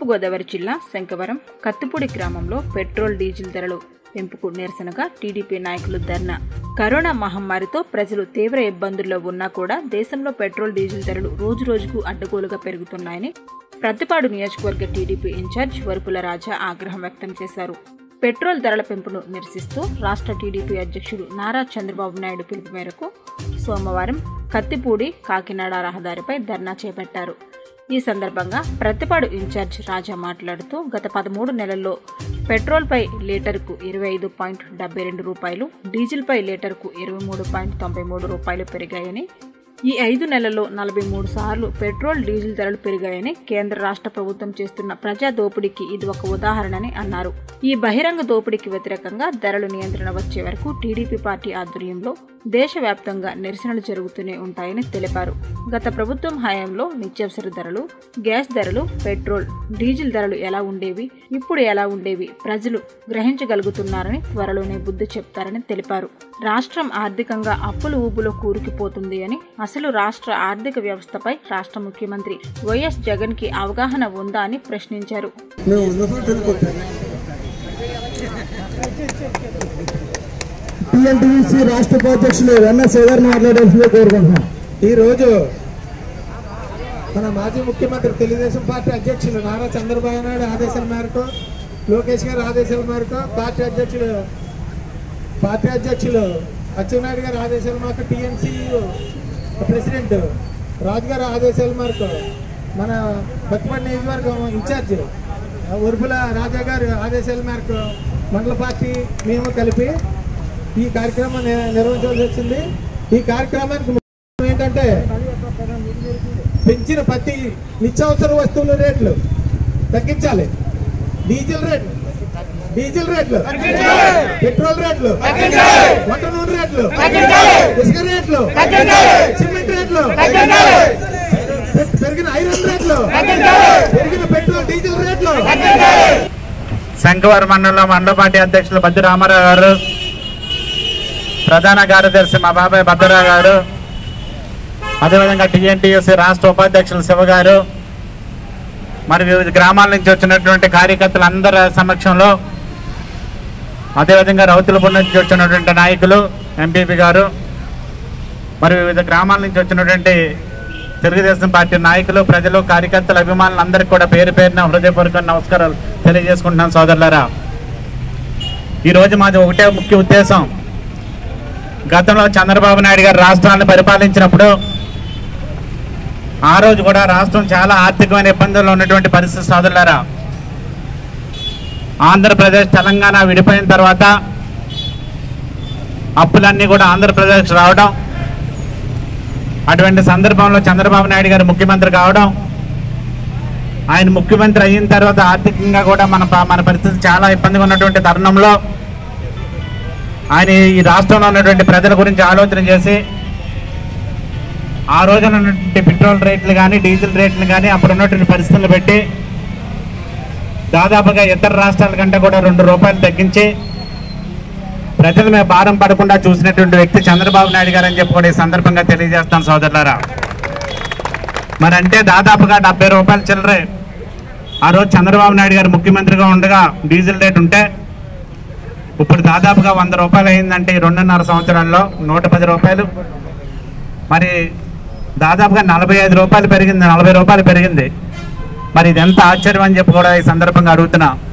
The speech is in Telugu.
తూర్పుగోదావరి జిల్లా శంకవరం కత్తిపూడి గ్రామంలో పెట్రోల్ డీజిల్ ధరలు పెంపుకు నిరసనగా టీడీపీ నాయకులు ధర్నా కరోనా మహమ్మారితో ప్రజలు తీవ్ర ఇబ్బందుల్లో ఉన్నా కూడా దేశంలో పెట్రోల్ డీజిల్ ధరలు రోజురోజుకు అడ్డగోలుగా పెరుగుతున్నాయని ప్రతిపాడు నియోజకవర్గ టీడీపీ ఇన్ఛార్జ్ వరుపుల రాజా ఆగ్రహం వ్యక్తం చేశారు పెట్రోల్ ధరల పెంపును నిరసిస్తూ రాష్ట్ర టీడీపీ అధ్యక్షుడు నారా చంద్రబాబు నాయుడు పిలుపు మేరకు సోమవారం కత్తిపూడి కాకినాడ రహదారిపై ధర్నా చేపట్టారు ఈ సందర్భంగా ప్రతిపాడు ఇన్ఛార్జ్ రాజా మాట్లాడుతూ గత పదమూడు నెలల్లో పెట్రోల్పై లీటర్కు ఇరవై ఐదు పాయింట్ డెబ్బై రెండు రూపాయలు డీజిల్పై లీటర్కు ఇరవై మూడు పాయింట్ తొంభై మూడు రూపాయలు పెరిగాయని ఈ ఐదు నెలల్లో నలభై మూడు సార్లు పెట్రోల్ డీజిల్ ధరలు పెరిగాయని కేంద్ర రాష్ట్ర ప్రభుత్వం చేస్తున్న ప్రజా దోపిడీకి ఇది ఒక ఉదాహరణని అన్నారు ఈ బహిరంగ దోపిడీకి వ్యతిరేకంగా ధరలు నియంత్రణ వచ్చే వరకు టీడీపీ పార్టీ ఆధ్వర్యంలో దేశవ్యాప్తంగా నిరసనలు జరుగుతూనే ఉంటాయని తెలిపారు గత ప్రభుత్వం హయాంలో నిత్యావసర ధరలు గ్యాస్ ధరలు పెట్రోల్ డీజిల్ ధరలు ఎలా ఉండేవి ఇప్పుడు ఎలా ఉండేవి ప్రజలు గ్రహించగలుగుతున్నారని త్వరలోనే బుద్ధి చెప్తారని తెలిపారు రాష్ట్రం ఆర్థికంగా అప్పుల ఊబులో కూరుకుపోతుంది అని అసలు రాష్ట్ర ఆర్థిక వ్యవస్థపై రాష్ట్ర ముఖ్యమంత్రి వైఎస్ జగన్ కి అవగాహన ఉందా అని ప్రశ్నించారు మేము ఉన్నప్పుడు వెళ్ళిపోతాం టిఎన్టీసీ రాష్ట్ర ఉపాధ్యక్షులు ఎన్ఎస్ గారిని మాట్లాడాల్సిందే కోరుకుంటున్నాం ఈరోజు మన మాజీ ముఖ్యమంత్రి తెలుగుదేశం పార్టీ అధ్యక్షులు నారా చంద్రబాబు నాయుడు ఆదేశాల మేరకు లోకేష్ గారి ఆదేశాల మేరకు పార్టీ అధ్యక్షులు పార్టీ అధ్యక్షులు అచ్చెన్నాయుడు గారి ఆదేశాల మేరకు టీఎంసీ ప్రెసిడెంట్ రాజు గారి ఆదేశాల మేరకు మన బతుపడి నియోజకవర్గం ఇన్ఛార్జ్ ఉరుపుల రాజా గారి ఆదేశాల మేరకు మండల పార్టీ మేము కలిపి ఈ కార్యక్రమం ని- నిర్వహించవలసి వచ్చింది ఈ కార్యక్రమానికి ముఖ్యం ఏంటంటే పెంచిన ప్రతి నిత్యావసర వస్తువుల రేట్లు తగ్గించాలి డీజిల్ రేట్లు డీజిల్ రేట్లు పెట్రోల్ రేట్లు వంట నూనె రేట్లు ఇసుక రేట్లు సిమెంట్ రేట్లు పె- పెరిగిన ఐరన్ రేట్లు పెరిగిన పెట్రోల్ డీజిల్ రేట్లు శంకవరం మండలంలో మండల పార్టీ అధ్యక్షులు బద్ది రామారావు గారు ప్రధాన కార్యదర్శి మా బాబాయ్ భద్రరావు గారు అదేవిధంగా టీఎన్టీయూసీ రాష్ట్ర ఉపాధ్యక్షులు శివ గారు మరి వివిధ గ్రామాల నుంచి వచ్చినటువంటి కార్యకర్తలు అందరి సమక్షంలో అదేవిధంగా రౌతులపూర్ నుంచి వచ్చినటువంటి నాయకులు ఎంపీపీ గారు మరి వివిధ గ్రామాల నుంచి వచ్చినటువంటి తెలుగుదేశం పార్టీ నాయకులు ప్రజలు కార్యకర్తలు అభిమానులు అందరికీ కూడా పేరు పేరున హృదయపూర్వక నమస్కారాలు తెలియజేసుకుంటున్నాను సోదరులారా ఈరోజు మాది ఒకటే ముఖ్య ఉద్దేశం గతంలో చంద్రబాబు నాయుడు గారు రాష్ట్రాన్ని పరిపాలించినప్పుడు ఆ రోజు కూడా రాష్ట్రం చాలా ఆర్థికమైన ఇబ్బందుల్లో ఉన్నటువంటి పరిస్థితి సోదరులారా ఆంధ్రప్రదేశ్ తెలంగాణ విడిపోయిన తర్వాత అప్పులన్నీ కూడా ఆంధ్రప్రదేశ్ రావడం అటువంటి సందర్భంలో చంద్రబాబు నాయుడు గారు ముఖ్యమంత్రి కావడం ఆయన ముఖ్యమంత్రి అయిన తర్వాత ఆర్థికంగా కూడా మన ప- మన పరిస్థితి చాలా ఇబ్బందిగా ఉన్నటువంటి తరుణంలో ఆయన ఈ రాష్ట్రంలో ఉన్నటువంటి ప్రజల గురించి ఆలోచన చేసి ఆ రోజున ఉన్నటువంటి పెట్రోల్ రేట్లు కానీ డీజిల్ రేట్లు కానీ అప్పుడు ఉన్నటువంటి పరిస్థితులు పెట్టి దాదాపుగా ఇతర రాష్ట్రాల కంటే కూడా రెండు రూపాయలు తగ్గించి ప్రజల మీద భారం పడకుండా చూసినటువంటి వ్యక్తి చంద్రబాబు నాయుడు గారు అని చెప్పి కూడా ఈ సందర్భంగా తెలియజేస్తాను సోదరులారా మరి అంటే దాదాపుగా డెబ్బై రూపాయల చిల్లరే ఆ రోజు చంద్రబాబు నాయుడు గారు ముఖ్యమంత్రిగా ఉండగా డీజిల్ రేట్ ఉంటే ఇప్పుడు దాదాపుగా వంద రూపాయలు అయిందంటే ఈ రెండున్నర సంవత్సరాల్లో నూట పది రూపాయలు మరి దాదాపుగా నలభై ఐదు రూపాయలు పెరిగింది నలభై రూపాయలు పెరిగింది మరి ఇది ఎంత ఆశ్చర్యం అని చెప్పి కూడా ఈ సందర్భంగా అడుగుతున్నా